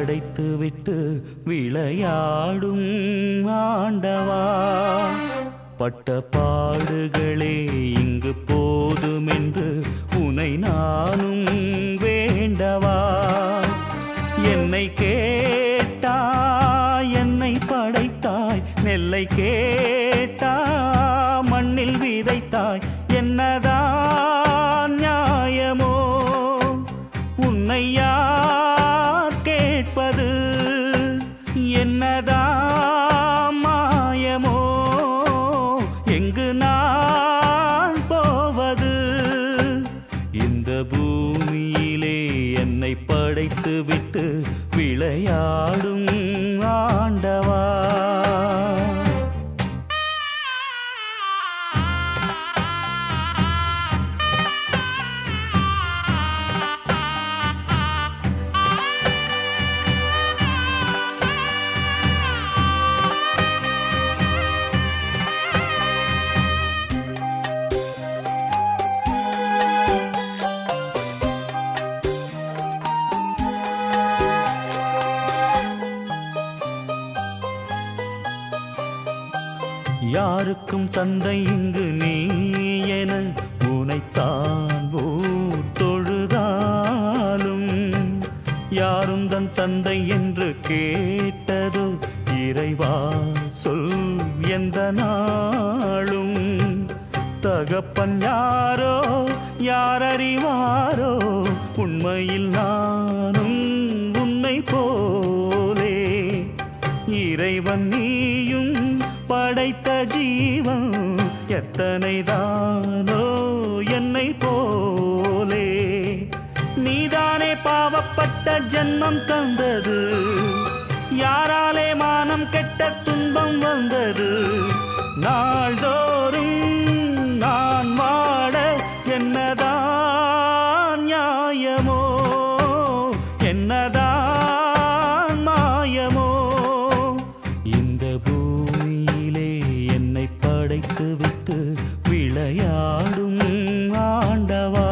படைத்து விட்டு விளையாடும் ஆண்டவா பட்ட பாடுகளே இங்கு போதுமென்று உனை நானும் வேண்டவா என்னை கேட்டாய் என்னை படைத்தாய் நெல்லை கேட்டா மண்ணில் விதைத்தாய் என்னதான் நியாயமோ உன்னை யார் கேட்பது என்னதான் மாயமோ எங்கு நான் போவது இந்த பூமியிலே என்னை படைத்து விட்டு விளையாடும் ஆண்டவா யாருக்கும் தந்தை இங்கு நீ என உனைத்தான் ஊர் தொழுதாலும் யாரும் தன் தந்தை என்று கேட்டது இறைவா சொல் எந்த நாளும் தகப்பன் யாரோ யார் அறிவாரோ உண்மையில் நானும் உன்னை போலே இறைவன் நீயும் படைத்த ஜீவன் எத்தனை தானோ என்னை போலே நீதானே பாவப்பட்ட ஜென்மம் தந்தது யாராலே மானம் கெட்ட துன்பம் வந்தது நாள்தோறும் நான் வாட என்னதான் நியாயமோ என்னதான் மாயமோ இந்த பூமியிலே என்னை படைத்து விட்டு விளையாடும் ஆண்டவா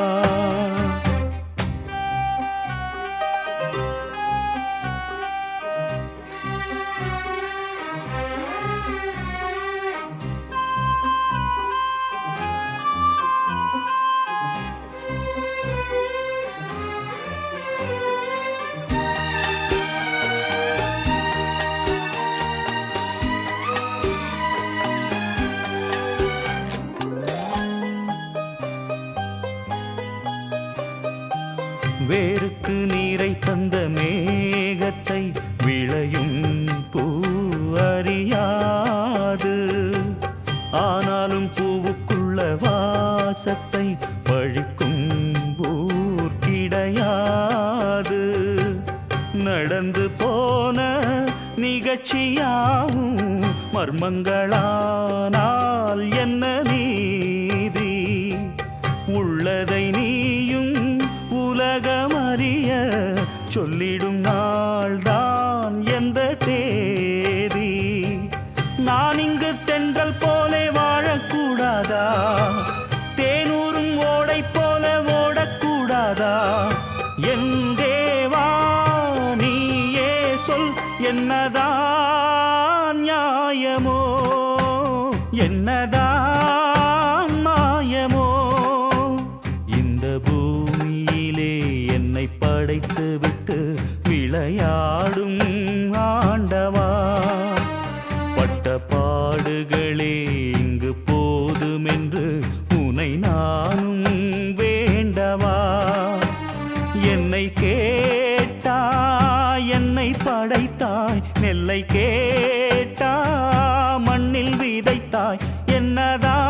வேருக்கு நீரை தந்த மேகத்தை விளையும் பூ அறியாது ஆனாலும் பூவுக்குள்ள வாசத்தை பழிக்கும் ஊர் கிடையாது நடந்து போன நிகழ்ச்சியாவும் மர்மங்களானால் என்ன நீதி உள்ளதை நீயும் உலகமறிய சொல்லிடும் நாள்தான் எந்த தேதி நான் இங்கு தென்றல் போலே வாழக்கூடாதா தேனூரும் ஓடை போல ஓடக்கூடாதா என் தேவா நீயே சொல் என்னதான் நியாயமோ என்னதான் மாயமோ இந்த பூமியிலே என்னை படைத்து விட்டு விளையாடும் ஆண்டவா பட்ட பாடுகளே இங்கு போதுமென்று உனை நானும் வேண்டவா என்னை கேட்டாய் என்னை படைத்தாய் நெல்லை கேட்டா மண்ணில் விதைத்தாய் என்னதான்